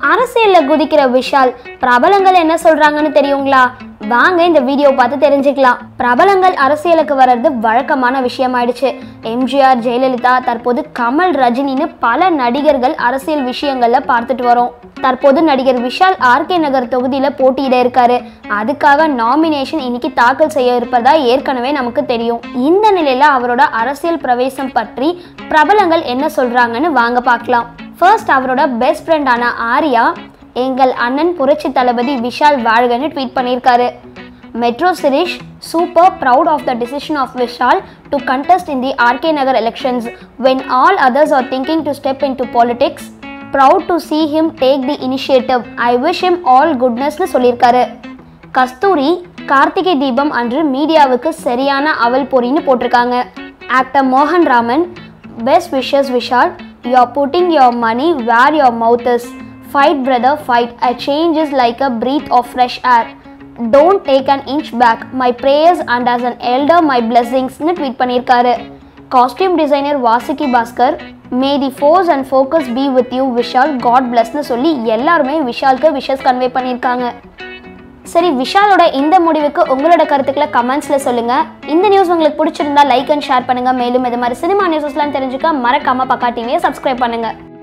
அரசியல்ல குதிக்கிற விஷால் பிரபலங்கள் என்ன சொல்றாங்கன்னு தெரியுங்களா வாங்க இந்த வீடியோ பார்த்து தெரிஞ்சுக்கலாம் பிரபலங்கள் அரசியலுக்கு வர்றது வழக்கமான விஷயமாயிடுச்சு எம்ஜிஆர் ஜெயலலிதா தற்போது கமல் ரஜினின்னு பல நடிகர்கள் அரசியல் விஷயங்கள்ல பார்த்துட்டு வரோம் தற்போது நடிகர் விஷால் ஆர்கே நகர் தொகுதியில போட்டியிட இருக்காரு அதுக்காக நாமினேஷன் இன்னைக்கு தாக்கல் செய்ய இருப்பதா ஏற்கனவே நமக்கு தெரியும் இந்த நிலையில அவரோட அரசியல் பிரவேசம் பற்றி பிரபலங்கள் என்ன சொல்றாங்கன்னு வாங்க பார்க்கலாம் ஃபர்ஸ்ட் அவரோட பெஸ்ட் ஃப்ரெண்டான ஆர்யா எங்கள் அண்ணன் புரட்சி தளபதி விஷால் வாழ்கன்னு ட்வீட் பண்ணியிருக்காரு Metro Shirish super proud of the decision of Vishal to contest in the R K Nagar elections when all others are thinking to step into politics proud to see him take the initiative i wish him all goodnessனு சொல்லியிருக்காரு கஸ்தூரி கார்த்திகை தீபம் அன்று மீடியாவுக்கு சரியான அவல் பொறின்னு போட்டிருக்காங்க actor மோகன் Raman best wishes Vishal you are putting your money where your mouth is fight brother fight a change is like a breath of fresh air don't take an inch back my prayers and as an elder my பிளெஸிங்ஸ்னு tweet பண்ணியிருக்காரு costume designer Vasuki Bhaskar may the force and focus be with you Vishal God பிளஸ்னு சொல்லி எல்லாருமே விஷாலுக்கு wishes convey பண்ணியிருக்காங்க சரி விஷாலோட இந்த முடிவுக்கு உங்களோட கருத்துக்களை கமெண்ட்ஸில் சொல்லுங்கள் இந்த நியூஸ் உங்களுக்கு பிடிச்சிருந்தா லைக் அண்ட் ஷேர் பண்ணுங்கள் மேலும் இது மாதிரி சினிமா நியூஸஸ்லாம் தெரிஞ்சுக்க மறக்காமல் பக்கா டிவியை சப்ஸ்கிரைப் பண்ணுங்கள்